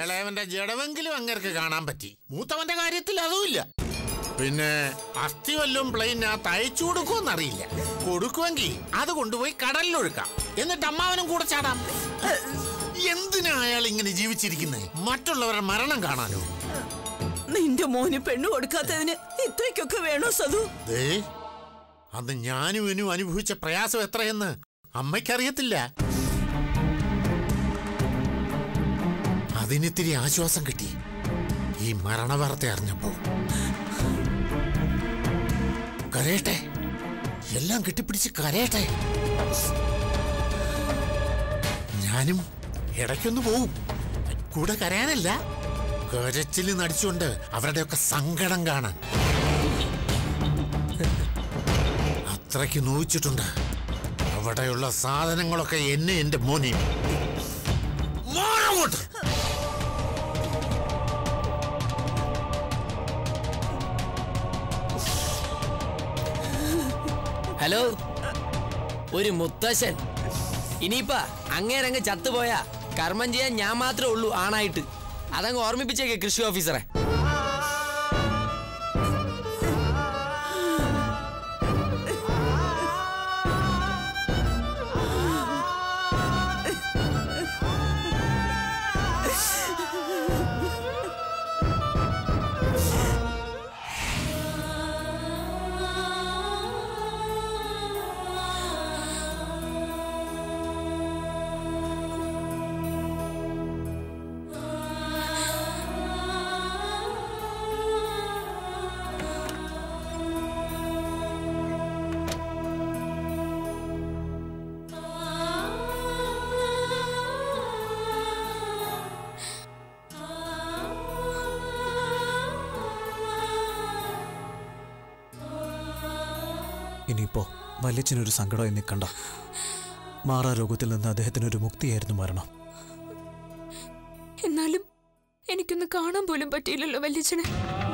ഇളയവന്റെ ജഡവെങ്കിലും അങ്ങർക്ക് കാണാൻ പറ്റി മൂത്തവന്റെ കാര്യത്തിൽ അതുമില്ല പിന്നെ അസ്ഥി വല്ലതും പ്ലെയിനകത്ത് അയച്ചു കൊടുക്കുമെന്നറിയില്ല കൊടുക്കുമെങ്കിൽ അത് കൊണ്ടുപോയി കടലിലൊഴുക്കാം എന്നിട്ട് അമ്മാവനും കൂടെ ചാടാം എന്തിനാ അയാൾ ഇങ്ങനെ ജീവിച്ചിരിക്കുന്നത് മറ്റുള്ളവരുടെ മരണം കാണാനോ നിന്റെ മോന് പെണ്ണു കൊടുക്കാത്തതിന് ഇത്രയ്ക്കൊക്കെ വേണോ സതു ദേ അന്ന് ഞാനും ഇനും അനുഭവിച്ച പ്രയാസം എത്രയെന്ന് അമ്മയ്ക്കറിയത്തില്ല അതിനിത്തിരി ആശ്വാസം കിട്ടി ഈ മരണവാർത്ത അറിഞ്ഞപ്പോ കരയട്ടെ എല്ലാം കെട്ടിപ്പിടിച്ച് കരയട്ടെ ഞാനും ഇടയ്ക്കൊന്ന് പോവും കൂടെ കരയാനല്ല കരച്ചില് നടിച്ചുകൊണ്ട് അവരുടെയൊക്കെ സങ്കടം കാണാൻ അത്രയ്ക്ക് നോവിച്ചിട്ടുണ്ട് അവിടെയുള്ള സാധനങ്ങളൊക്കെ എന്നെ എന്റെ മോനെ മോനങ്ങോട്ട് ഹലോ ഒരു മുത്തശ്ശൻ ഇനിയിപ്പ അങ്ങേരങ്ങ് ചത്തുപോയാ കർമ്മം ചെയ്യാൻ ഞാൻ മാത്രമേ ഉള്ളൂ ആണായിട്ട് അതങ്ങ് ഓർമ്മിപ്പിച്ചേക്കെ കൃഷി ഓഫീസറെ ഇനിയിപ്പോ വല്യച്ഛനൊരു സങ്കടമായി നിൽക്കണ്ട മാറാ രോഗത്തിൽ നിന്ന് അദ്ദേഹത്തിനൊരു മുക്തിയായിരുന്നു മരണം എന്നാലും എനിക്കൊന്ന് കാണാൻ പോലും പറ്റിയില്ലല്ലോ വല്യച്ഛനെ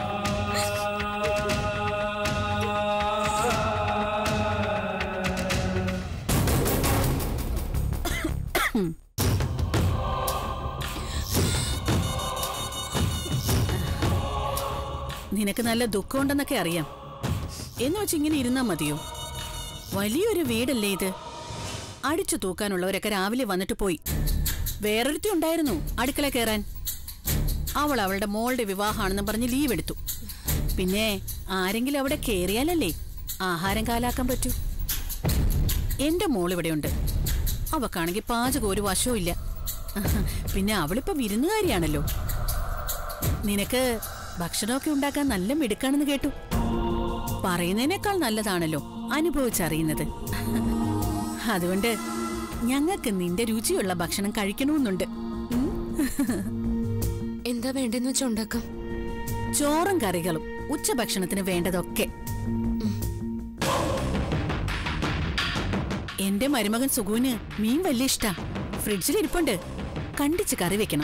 നിനക്ക് നല്ല ദുഃഖമുണ്ടെന്നൊക്കെ അറിയാം എന്ന് വെച്ച് ഇങ്ങനെ ഇരുന്നാ മതിയോ വലിയൊരു വീടല്ലേ ഇത് അടിച്ചു തൂക്കാനുള്ളവരൊക്കെ രാവിലെ വന്നിട്ട് പോയി വേറൊരുത്തി ഉണ്ടായിരുന്നു അടുക്കള കയറാൻ അവൾ അവളുടെ മോളുടെ വിവാഹമാണെന്ന് പറഞ്ഞ് ലീവ് എടുത്തു പിന്നെ ആരെങ്കിലും അവിടെ കയറിയാലല്ലേ ആഹാരം കാലാക്കാൻ പറ്റൂ എന്റെ മോൾ ഇവിടെയുണ്ട് അവക്കാണെങ്കിൽ പാചകം ഒരു വശവും ഇല്ല പിന്നെ അവളിപ്പോ വിരുന്നുകാരിയാണല്ലോ നിനക്ക് ഭക്ഷണമൊക്കെ ഉണ്ടാക്കാൻ നല്ല മിടുക്കാണെന്ന് കേട്ടു പറയുന്നതിനേക്കാൾ നല്ലതാണല്ലോ അനുഭവിച്ചറിയുന്നത് അതുകൊണ്ട് ഞങ്ങൾക്ക് നിന്റെ രുചിയുള്ള ഭക്ഷണം കഴിക്കണമെന്നുണ്ട് ഉം? എന്താ വേണ്ടെന്ന് വെച്ചാ ഉണ്ടാക്കാം ചോറും കറികളും ഉച്ചഭക്ഷണത്തിന് വേണ്ടതൊക്കെ എന്റെ മരുമകൻ സുഗുവിന് മീൻ വലിയ ഇഷ്ടാ ഫ്രിഡ്ജിൽ ഇരിപ്പുണ്ട് കണ്ടിച്ച് കറി വെക്കണം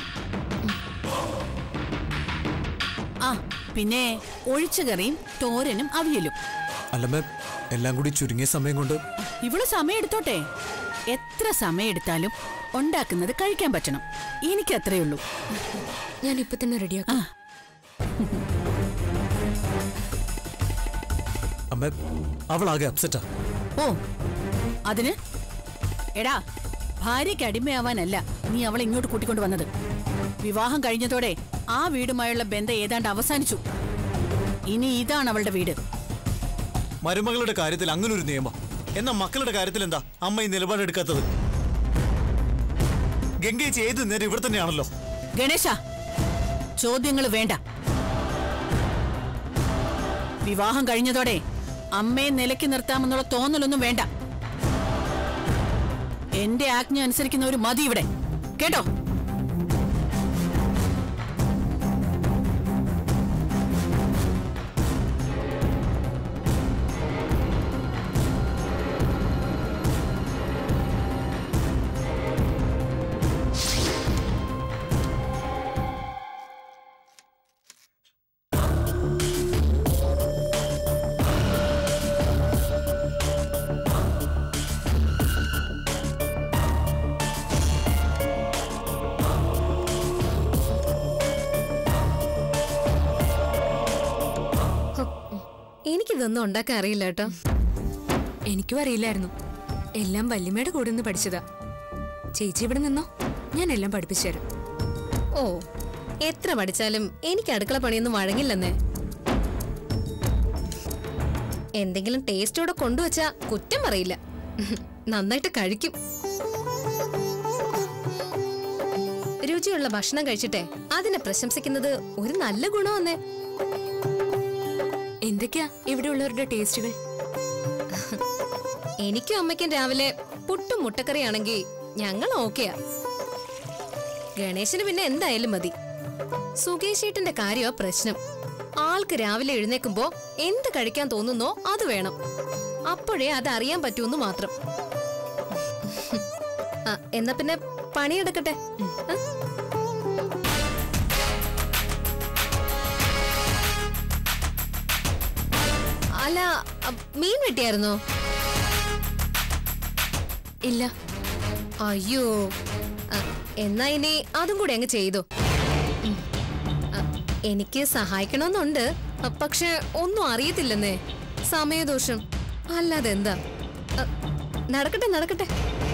ആ പിന്നെ ഒഴിച്ച കറിയും തോരനും അവിയലും അല്ലമ്മേ എല്ലാം കൂടി ചുരുങ്ങിയ സമയം കൊണ്ട് ഇവള് സമയം എടുത്തോട്ടെ എത്ര സമയം എടുത്താലും ഉണ്ടാക്കുന്നത് കഴിക്കാൻ പറ്റണം എനിക്ക് അത്രേ ഉള്ളൂ ഞാൻ ഇപ്പൊ തന്നെ റെഡിയാക്കാം ആ അമ്മ അവളാകെ അപ്സെറ്റാ ഓ അതിന് എടാ ഭാര്യയ്ക്ക് അടിമയാവാനല്ല നീ അവളെ ഇങ്ങോട്ട് കൂട്ടിക്കൊണ്ട് വന്നത് വിവാഹം കഴിഞ്ഞതോടെ ആ വീടുമായുള്ള ബന്ധം ഏതാണ്ട് അവസാനിച്ചു ഇനി ഇതാണ് അവളുടെ വീട് മരുമകളുടെ കാര്യത്തിൽ അങ്ങനെ ഒരു നിയമം എന്നാ മക്കളുടെ കാര്യത്തിൽ എന്താ അമ്മ ഈ നിലപാടെടുക്കാത്തത് ഗംഗേച്ചി ഏത് നേരം ഇവിടെ തന്നെയാണല്ലോ ഗണേശ ചോദ്യങ്ങൾ വേണ്ട വിവാഹം കഴിഞ്ഞതോടെ അമ്മയെ നിലയ്ക്ക് നിർത്താമെന്നുള്ള തോന്നലൊന്നും വേണ്ട എന്റെ ആജ്ഞ അനുസരിക്കുന്ന ഒരു മതി ഇവിടെ കേട്ടോ എനിക്കിതൊന്നും ഉണ്ടാക്കാൻ അറിയില്ല കേട്ടോ എനിക്കും അറിയില്ലായിരുന്നു എല്ലാം വല്യമ്മയുടെ കൂടെ നിന്ന് പഠിച്ചതാ ചേച്ചി ഇവിടെ നിന്നോ ഞാൻ എല്ലാം പഠിപ്പിച്ചു തരാം ഓ എത്ര പഠിച്ചാലും എനിക്ക് അടുക്കള പണിയൊന്നും വഴങ്ങില്ലെന്നേ എന്തെങ്കിലും ടേസ്റ്റോടെ കൊണ്ടുവച്ചാ കുറ്റം പറയില്ല നന്നായിട്ട് കഴിക്കും രുചിയുള്ള ഭക്ഷണം കഴിച്ചിട്ടെ അതിനെ പ്രശംസിക്കുന്നത് ഒരു നല്ല ഗുണമെന്നേ എന്തൊക്കെയാ ഇവിടെയുള്ളവരുടെ ടേസ്റ്റുകൾ എനിക്കും അമ്മയ്ക്കും രാവിലെ പുട്ടും മുട്ടക്കറിയാണെങ്കിൽ ഞങ്ങൾ ഓക്കെയാ ഗണേശന് പിന്നെ എന്തായാലും മതി സുകേഷേട്ടന്റെ കാര്യമാ പ്രശ്നം ആൾക്ക് രാവിലെ എഴുന്നേക്കുമ്പോ എന്ത് കഴിക്കാൻ തോന്നുന്നോ അത് വേണം അപ്പോഴേ അത് അറിയാൻ പറ്റൂന്ന് മാത്രം ആ, എന്നാ പിന്നെ പണിയെടുക്കട്ടെ ആ? അല്ല അ, മീൻ വെട്ടിയായിരുന്നോ ഇല്ല അയ്യോ ആ, എന്നാ ഇനി അതും കൂടി അങ്ങ് ചെയ്തു ഉം. ആ, എനിക്ക് സഹായിക്കണമെന്നുണ്ട് ആ, പക്ഷെ ഒന്നും അറിയത്തില്ലെന്നേ സമയദോഷം അല്ലാതെ എന്താ ആ, നടക്കട്ടെ നടക്കട്ടെ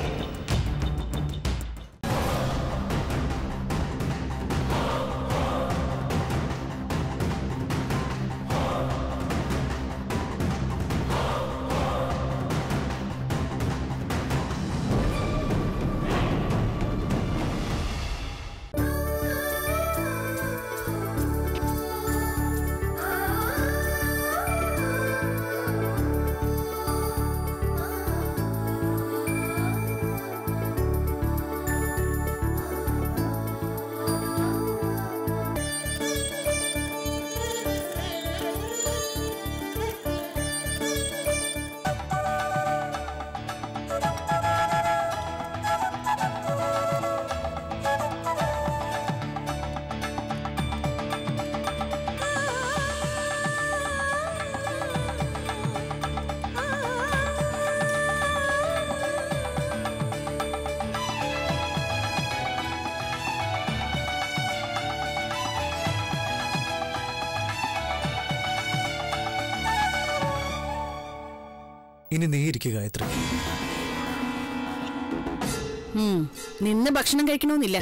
ഇനി നീ ഇരിക്കുക ഗായത്രി ഉം, നിന്ന് ഭക്ഷണം കഴിക്കണമെന്നില്ല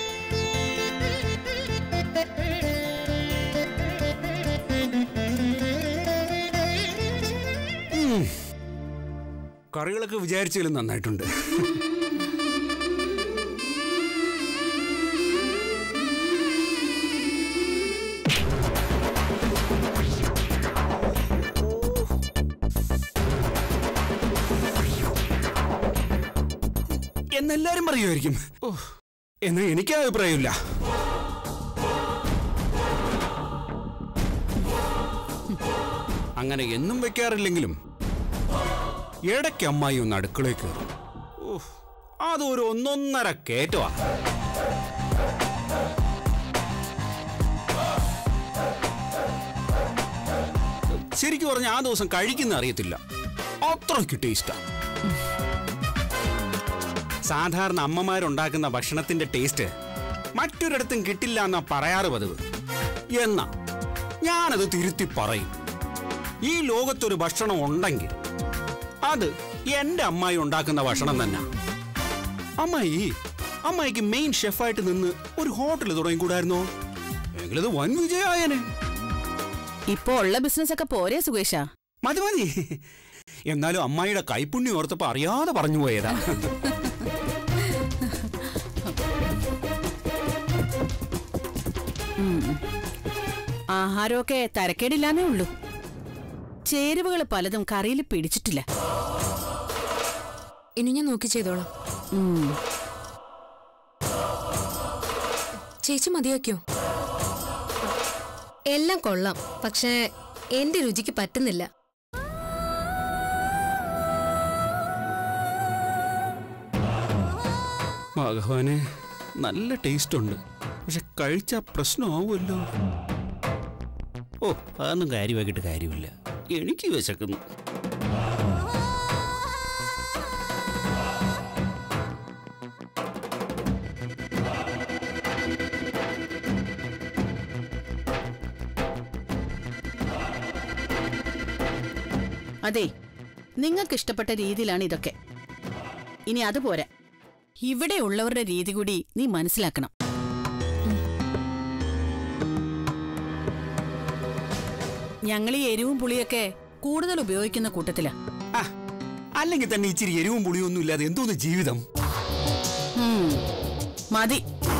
കറികളൊക്കെ വിചാരിച്ചാലും നന്നായിട്ടുണ്ട് എന്നെല്ലാരും പറയുമായിരിക്കും ഓ എന്നാ എനിക്ക് അഭിപ്രായമില്ല അങ്ങനെ എന്നും വെക്കാറില്ലെങ്കിലും ഇടയ്ക്ക് അമ്മായി ഒന്ന് അടുക്കളയിൽ കയറും ഓഹ്, അതൊരു ഒന്നൊന്നര കയറ്റമാ ശരിക്കും പറഞ്ഞ ആ ദിവസം കഴിക്കുന്ന അറിയത്തില്ല അത്രയ്ക്ക് ടേസ്റ്റാ സാധാരണ അമ്മമാരുണ്ടാക്കുന്ന ഭക്ഷണത്തിന്റെ ടേസ്റ്റ് മറ്റൊരിടത്തും കിട്ടില്ല എന്നാ പറയാറ് പതിവ് എന്നാ ഞാനത് തിരുത്തി പറയും ഈ ലോകത്തൊരു ഭക്ഷണം ഉണ്ടെങ്കിൽ അത് എന്റെ അമ്മായി ഉണ്ടാക്കുന്ന ഭക്ഷണം തന്നെ അമ്മായി അമ്മായിക്ക് മെയിൻ ഷെഫായിട്ട് നിന്ന് ഒരു ഹോട്ടൽ തുടങ്ങിക്കൂടായിരുന്നോ എങ്കിലത് വൻ വിജയമായനെ ഇപ്പൊ ഉള്ള ബിസിനസ് ഒക്കെ പോരെ സുകേഷ മതി മതി എന്നാലും അമ്മായിയുടെ കൈപ്പുണ്യം ഓർത്തപ്പോ അറിയാതെ പറഞ്ഞു പോയതാ ആഹാരമൊക്കെ തരക്കേടില്ലാന്നേ ഉള്ളൂ ചേരുവകൾ പലതും കറിയിൽ പിടിച്ചിട്ടില്ല ഇനി ഞാൻ നോക്കി ചെയ്തോളാം ഉം. ചേച്ചി മതിയാക്കിയോ എല്ലാം കൊള്ളാം പക്ഷേ എന്റെ രുചിക്ക് പറ്റുന്നില്ല ഭഗവാനെ നല്ല ടേസ്റ്റ് ഉണ്ട് പക്ഷെ കഴിച്ച പ്രശ്നമാവുമല്ലോ ഓ അതൊന്നും കാര്യമാക്കിയിട്ട് കാര്യമില്ല എനിക്ക് വിശക്കുന്നു അതെ നിങ്ങൾക്ക് ഇഷ്ടപ്പെട്ട രീതിയിലാണ് ഇതൊക്കെ ഇനി അതുപോരാ ഇവിടെ ഉള്ളവരുടെ രീതി കൂടി നീ മനസ്സിലാക്കണം ഞങ്ങൾ ഈ എരിവും പുളിയൊക്കെ കൂടുതൽ ഉപയോഗിക്കുന്ന കൂട്ടത്തിലാ ആ, അല്ലെങ്കിൽ തന്നെ ഇച്ചിരി എരിവും പുളിയും ഒന്നും ഇല്ലാതെ എന്തോന്ന് ജീവിതം ഉം, മതി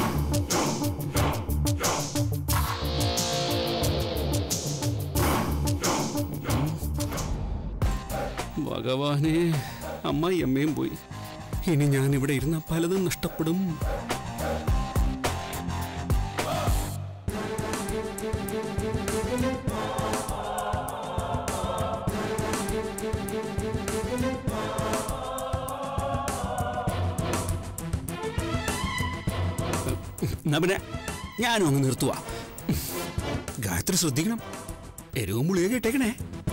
ഭഗവാനെ അമ്മായി അമ്മയും പോയി ഇനി ഞാൻ ഇവിടെ ഇരുന്ന പലതും നഷ്ടപ്പെടും എന്നാ പിന്നെ ഞാനും അങ്ങ് നിർത്തുവാ ഗായത്രി ശ്രദ്ധിക്കണം എരിവും പുളിയൊക്കെ ഇട്ടേക്കണേ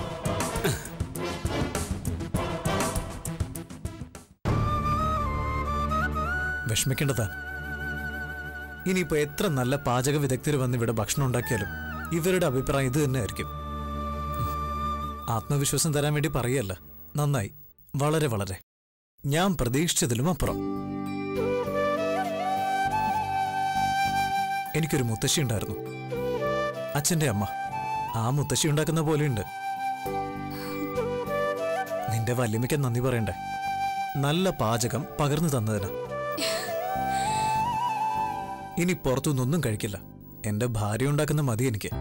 വിഷമിക്കേണ്ടതാ ഇനിയിപ്പോ എത്ര നല്ല പാചക വിദഗ്ധർ വന്ന് ഇവിടെ ഭക്ഷണം ഉണ്ടാക്കിയാലും ഇവരുടെ അഭിപ്രായം ഇത് തന്നെ ആയിരിക്കും ഉം. ആത്മവിശ്വാസം തരാൻ വേണ്ടി പറയല്ല നന്നായി വളരെ വളരെ ഞാൻ പ്രതീക്ഷിച്ചതിലും അപ്പുറം എനിക്കൊരു മുത്തശ്ശി ഉണ്ടായിരുന്നു അച്ഛന്റെ അമ്മ ആ മുത്തശ്ശി ഉണ്ടാക്കുന്ന പോലെയുണ്ട് നിന്റെ വല്യമ്മയ്ക്ക് നന്ദി പറയണ്ടേ നല്ല പാചകം പകർന്നു തന്നതിന് ഇനി പുറത്തുനിന്നൊന്നും കഴിക്കില്ല എന്റെ ഭാര്യ ഉണ്ടാക്കുന്ന മതി എനിക്ക്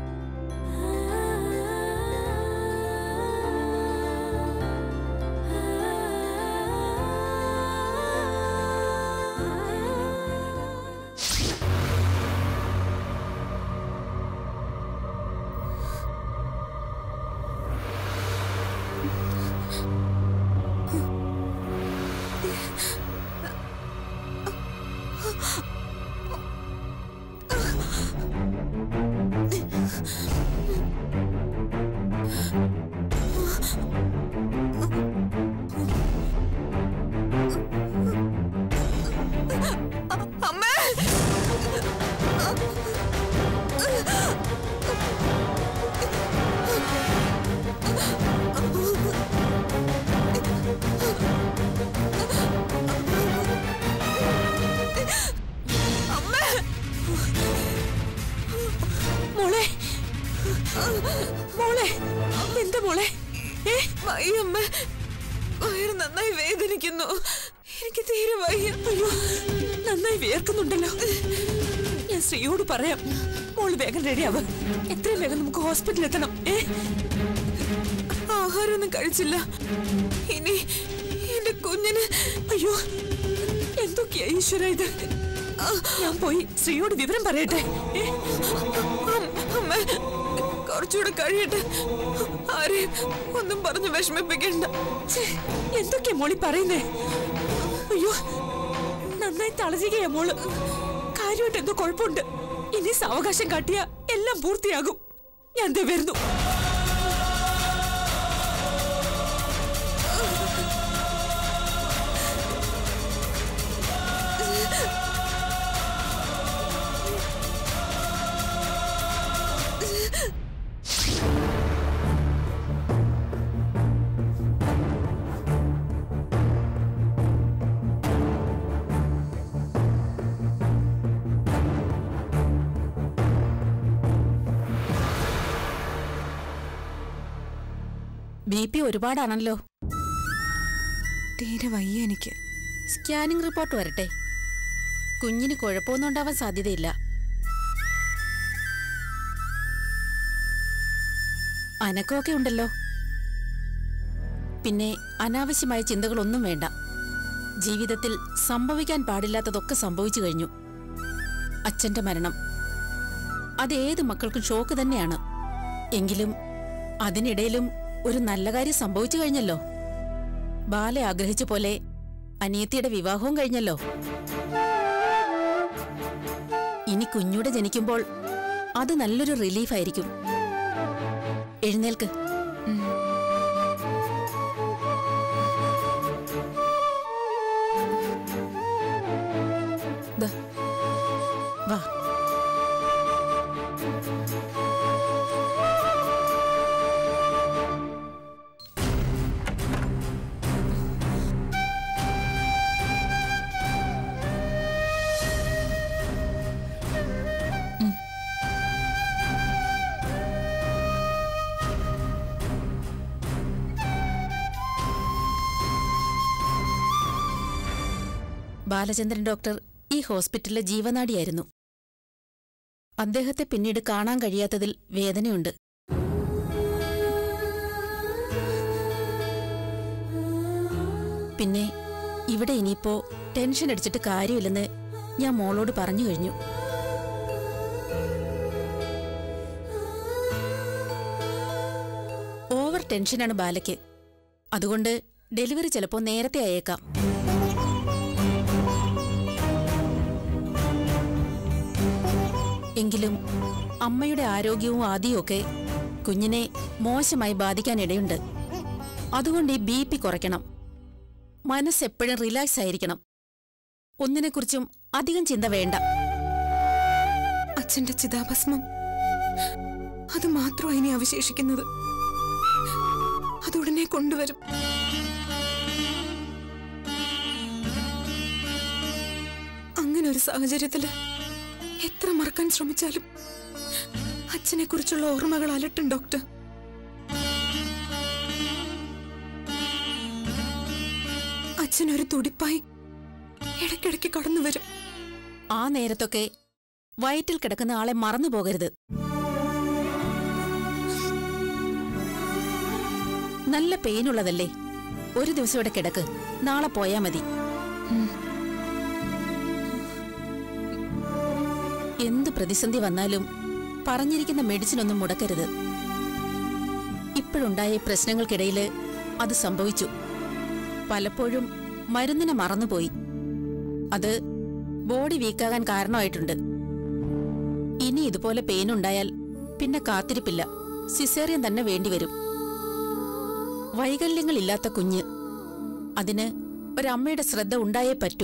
മോളെ മോളെ എന്താ മോളെ ഏ വയ്യമ്മ വയറ് നന്നായി വേദനിക്കുന്നു എനിക്ക് തീരെ വയ്യ അയ്യോ നന്നായി വിയർക്കുന്നുണ്ടല്ലോ ഞാൻ ശ്രീയോട് പറയാം മോള് വേഗം റെഡിയാവ് എത്രയും വേഗം നമുക്ക് ഹോസ്പിറ്റലിൽ എത്തണം ഏ ആഹാരമൊന്നും കഴിച്ചില്ല ഇനി എന്റെ കുഞ്ഞിന് അയ്യോ എന്തൊക്കെയാ ഈശ്വര ഇത് ഞാൻ പോയി ശ്രീയോട് വിവരം പറയട്ടെ ഏ? അം- അമ്മ കുറച്ചുകൂടെ കഴിയട്ടെ ആരെയും ഒന്നും പറഞ്ഞു വിഷമിപ്പിക്കണ്ട ഛേ, എന്തൊക്കെയാ മോളി പറയുന്നേ അയ്യോ നന്നായി തളരുകയാ മോള് കാര്യമായിട്ട് എന്തോ കുഴപ്പമുണ്ട് ഇനി സാവകാശം കാട്ടിയ എല്ലാം പൂർത്തിയാകും ഞാൻ ദേ വരുന്നു ബി പി ഒരുപാടാണല്ലോ തീരെ വയ്യ എനിക്ക് സ്കാനിംഗ് റിപ്പോർട്ട് വരട്ടെ കുഞ്ഞിന് കുഴപ്പമൊന്നും ഉണ്ടാവാൻ സാധ്യതയില്ല അനക്കമൊക്കെ ഉണ്ടല്ലോ പിന്നെ അനാവശ്യമായ ചിന്തകളൊന്നും വേണ്ട ജീവിതത്തിൽ സംഭവിക്കാൻ പാടില്ലാത്തതൊക്കെ സംഭവിച്ചു കഴിഞ്ഞു അച്ഛന്റെ മരണം അത് ഏത് മക്കൾക്കും ഷോക്ക് തന്നെയാണ് എങ്കിലും അതിനിടയിലും ഒരു നല്ല കാര്യം സംഭവിച്ചു കഴിഞ്ഞല്ലോ ബാല ആഗ്രഹിച്ച പോലെ അനിയത്തിയുടെ വിവാഹവും കഴിഞ്ഞല്ലോ ഇനി കുഞ്ഞൂടെ ജനിക്കുമ്പോൾ അത് നല്ലൊരു റിലീഫായിരിക്കും എഴുന്നേൽക്ക് ദാ, വാ ബാലചന്ദ്രൻ ഡോക്ടർ ഈ ഹോസ്പിറ്റലിലെ ജീവനാഡിയായിരുന്നു അദ്ദേഹത്തെ പിന്നീട് കാണാൻ കഴിയാത്തതിൽ വേദനയുണ്ട് പിന്നെ ഇവിടെ ഇനിയിപ്പോ ടെൻഷൻ അടിച്ചിട്ട് കാര്യമില്ലെന്ന് ഞാൻ മോളോട് പറഞ്ഞു കഴിഞ്ഞു ഓവർ ടെൻഷനാണ് ബാലയ്ക്ക് അതുകൊണ്ട് ഡെലിവറി ചിലപ്പോൾ നേരത്തെ അയേക്കാം എങ്കിലും അമ്മയുടെ ആരോഗ്യവും ആദ്യമൊക്കെ കുഞ്ഞിനെ മോശമായി ബാധിക്കാനിടയുണ്ട് അതുകൊണ്ട് ഈ ബി പി കുറയ്ക്കണം മനസ്സെപ്പോഴും റിലാക്സ് ആയിരിക്കണം ഒന്നിനെക്കുറിച്ചും അധികം ചിന്ത വേണ്ട അച്ഛന്റെ ചിതാഭസ്മം അത് മാത്രമാണ് ഇനി അവശേഷിക്കുന്നത് അതുടനെ കൊണ്ടുവരും അങ്ങനെ ഒരു സാഹചര്യത്തില് എത്ര മറക്കാൻ ശ്രമിച്ചാലും അച്ഛനെ കുറിച്ചുള്ള ഓർമ്മകൾ അലട്ടും ഡോക്ടർ അച്ഛനൊരു തുടിപ്പായി ഇടയ്ക്കിടയ്ക്ക് കടന്നു വരും ആ നേരത്തൊക്കെ വയറ്റിൽ കിടക്കുന്ന ആളെ മറന്നു പോകരുത് നല്ല പെയിനുള്ളതല്ലേ ഒരു ദിവസം ഇവിടെ കിടക്ക് നാളെ പോയാ മതി എന്ത് പ്രതിസന്ധി വന്നാലും പറഞ്ഞിരിക്കുന്ന മെഡിസിൻ ഒന്നും മുടക്കരുത് ഇപ്പോഴുണ്ടായ ഈ പ്രശ്നങ്ങൾക്കിടയില് അത് സംഭവിച്ചു പലപ്പോഴും മരുന്നിനെ മറന്നുപോയി അത് ബോഡി വീക്കാകാൻ കാരണമായിട്ടുണ്ട് ഇനി ഇതുപോലെ പെയിൻ ഉണ്ടായാൽ പിന്നെ കാത്തിരിപ്പില്ല സിസേറിയൻ തന്നെ വേണ്ടിവരും വൈകല്യങ്ങളില്ലാത്ത കുഞ്ഞ് അതിന് ഒരമ്മയുടെ ശ്രദ്ധ ഉണ്ടായേ പറ്റൂ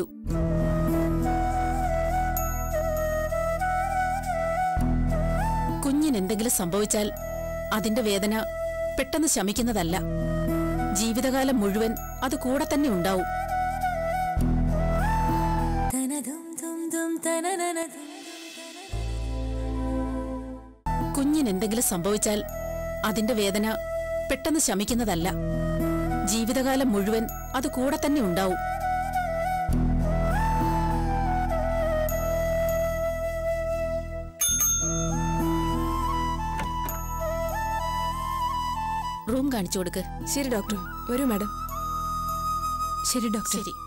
കുഞ്ഞിന് എന്തെങ്കിലും സംഭവിച്ചാൽ അതിന്റെ വേദന പെട്ടെന്ന് ശമിക്കുന്നതല്ല ജീവിതകാലം മുഴുവൻ അത് കൂടെ തന്നെ ഉണ്ടാവും കുഞ്ഞിന് എന്തെങ്കിലും സംഭവിച്ചാൽ അതിന്റെ വേദന പെട്ടെന്ന് ശമിക്കുന്നതല്ല ജീവിതകാലം മുഴുവൻ അത് കൂടെ തന്നെ ഉണ്ടാവും റൂം കാണിച്ചു കൊടുക്ക് ശരി ഡോക്ടർ വരൂ മാഡം ശരി ഡോക്ടർ ശരി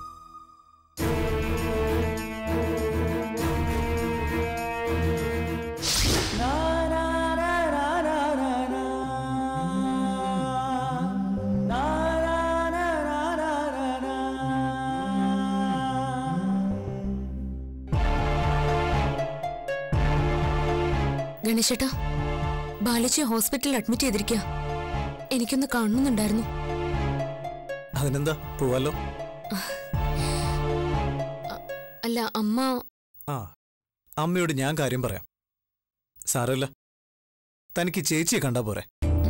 ഗണേശേട്ടാ ബാലച്ചിയെ ഹോസ്പിറ്റലിൽ അഡ്മിറ്റ് ചെയ്തിരിക്കുക എനിക്കൊന്ന് കാണുന്നുണ്ടായിരുന്നു അതിനെന്താ പോവാലോ അല്ല അമ്മ ആ അമ്മയോട് ഞാൻ കാര്യം പറയാം സാരമില്ല തനിക്ക് ചേച്ചിയെ കണ്ടാ പോരെ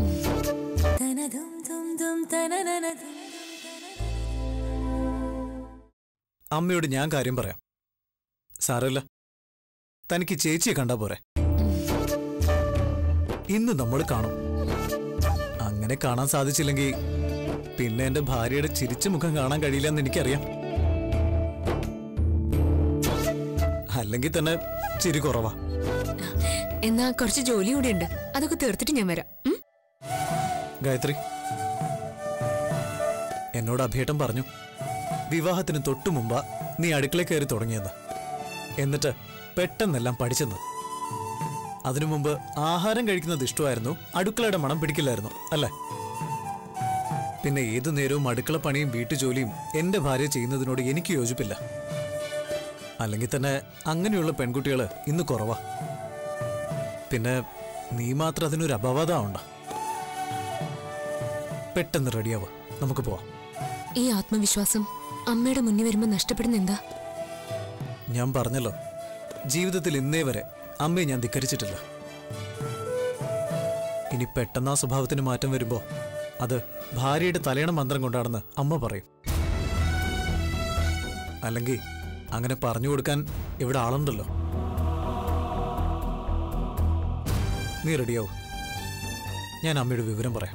അമ്മയോട് ഞാൻ കാര്യം പറയാം സാരമില്ല തനിക്ക് ചേച്ചിയെ കണ്ടാ പോരെ ഇന്ന് നമ്മൾ കാണും അങ്ങനെ കാണാൻ സാധിച്ചില്ലെങ്കിൽ പിന്നെ എന്റെ ഭാര്യയുടെ ചിരിച്ച മുഖം കാണാൻ കഴിയില്ലെന്ന് എനിക്കറിയാം അല്ലെങ്കിൽ തന്നെ ചിരി കുറവാ എന്നാ കുറച്ച് ജോലി കൂടി ഉണ്ട് അതൊക്കെ തീർത്തിട്ട് ഞാൻ വരാം ഉം? ഗായത്രി എന്നോട് അഭിയേട്ടൻ പറഞ്ഞു വിവാഹത്തിന് തൊട്ടു മുമ്പാ നീ അടുക്കള കയറി തുടങ്ങിയെന്ന് എന്നിട്ട് പെട്ടെന്നെല്ലാം പഠിച്ചെന്ന് അതിനു മുമ്പ് ആഹാരം കഴിക്കുന്നത് ഇഷ്ടമായിരുന്നു അടുക്കളയുടെ മണം പിടിക്കില്ലായിരുന്നു അല്ലേ പിന്നെ ഏതു നേരവും അടുക്കള പണിയും വീട്ടുജോലിയും എന്റെ ഭാര്യ ചെയ്യുന്നതിനോട് എനിക്ക് യോജിപ്പില്ല അല്ലെങ്കിൽ തന്നെ അങ്ങനെയുള്ള പെൺകുട്ടികൾ ഇന്ന് കുറവാ പിന്നെ നീ മാത്രം അതിനൊരു അപവാദമുണ്ട പെട്ടെന്ന് റെഡിയാവുക നമുക്ക് പോവാം ഈ ആത്മവിശ്വാസം അമ്മയുടെ മുന്നിൽ വരുമ്പോൾ നഷ്ടപ്പെടുന്ന എന്താ ഞാൻ പറഞ്ഞല്ലോ ജീവിതത്തിൽ ഇന്നേ വരെ അമ്മയെ ഞാൻ ധിക്കരിച്ചിട്ടില്ല ഇനി പെട്ടെന്ന് ആ സ്വഭാവത്തിന് മാറ്റം വരുമ്പോ അത് ഭാര്യയുടെ തലയണ മന്ത്രം കൊണ്ടാണെന്ന് അമ്മ പറയും അല്ലെങ്കിൽ അങ്ങനെ പറഞ്ഞു കൊടുക്കാൻ ഇവിടെ ആളുണ്ടല്ലോ നീ റെഡിയാവും ഞാൻ അമ്മയുടെ വിവരം പറയാം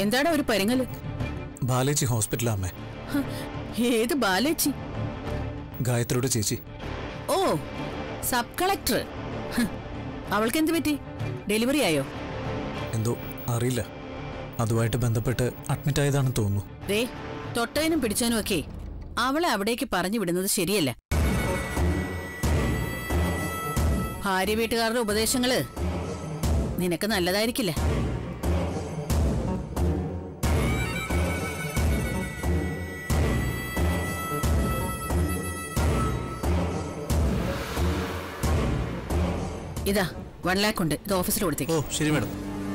എന്താടാ ഒരു പരങ്ങല് ബാലേജി ഹോസ്പിറ്റലാ അമ്മേ ഹ, ഏത് ബാലേച്ചി ഗായത്രിയുടെ ചേച്ചി ഓ സബ് കളക്ടർ ഹ്, അവൾക്ക് എന്ത് പറ്റി ഡെലിവറി ആയോ എന്തോ അറിയില്ല അതുമായിട്ട് ബന്ധപ്പെട്ട് അഡ്മിറ്റ് ആയതാണെന്ന് തോന്നുന്നു ദേ തൊട്ടതിനും പിടിച്ചതിനും ഒക്കെ അവളെ അവിടേക്ക് പറഞ്ഞു വിടുന്നത് ശരിയല്ല ഭാര്യ വീട്ടുകാരുടെ ഉപദേശങ്ങള് നിനക്ക് നല്ലതായിരിക്കില്ല ഇതാ വൺ ലാക്ക് ഉണ്ട് ഇത് ഓഫീസിൽ കൊടുത്തേക്ക് ഓ ശരി മാഡം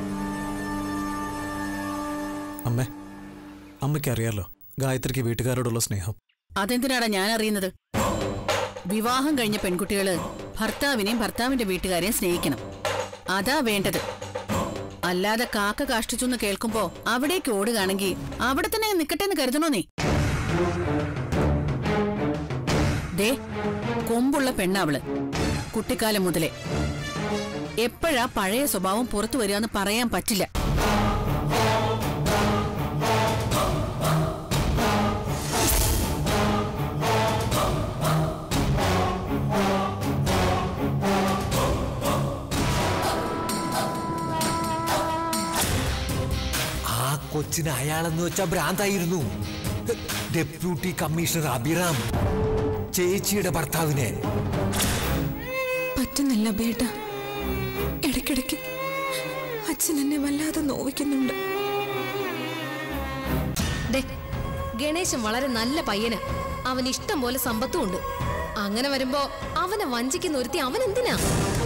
അമ്മേ അമ്മയ്ക്ക് അറിയാലോ ഗായത്രിക്ക് വീട്ടുകാരോടുള്ള സ്നേഹം അതെന്തിനാടാ ഞാൻ അറിയുന്നത് വിവാഹം കഴിഞ്ഞ പെൺകുട്ടികള് ഭർത്താവിനെയും ഭർത്താവിന്റെ വീട്ടുകാരെയും സ്നേഹിക്കണം അതാ വേണ്ടത് അല്ലാതെ കാക്ക കാഷ്ടിച്ചു എന്ന് കേൾക്കുമ്പോ അവിടേക്ക് ഓടുകയാണെങ്കിൽ അവിടെ തന്നെ നിക്കട്ടെ എന്ന് കരുതണോ നീ ദേ കൊമ്പുള്ള പെണ്ണാവള് കുട്ടിക്കാലം മുതലേ എപ്പോഴാ പഴയ സ്വഭാവം പുറത്തു വരിക പറയാൻ പറ്റില്ല ആ കൊച്ചിന് അയാളെന്ന് വെച്ചാ ഭ്രാന്തായിരുന്നു ഡെപ്യൂട്ടി കമ്മീഷണർ അഭിറാം ചേച്ചിയുടെ ഭർത്താവിനെ പറ്റുന്നില്ല ബേട്ട ഇടയ്ക്കിടയ്ക്ക് അച്ഛൻ എന്നെ വല്ലാതെ നോവിക്കുന്നുണ്ട് ദേ, ഗണേശൻ വളരെ നല്ല പയ്യന് അവന് ഇഷ്ടം പോലെ സമ്പത്തും ഉണ്ട് അങ്ങനെ വരുമ്പോ അവനെ വഞ്ചിക്കുന്ന ഒരുത്തി അവൻ എന്തിനാ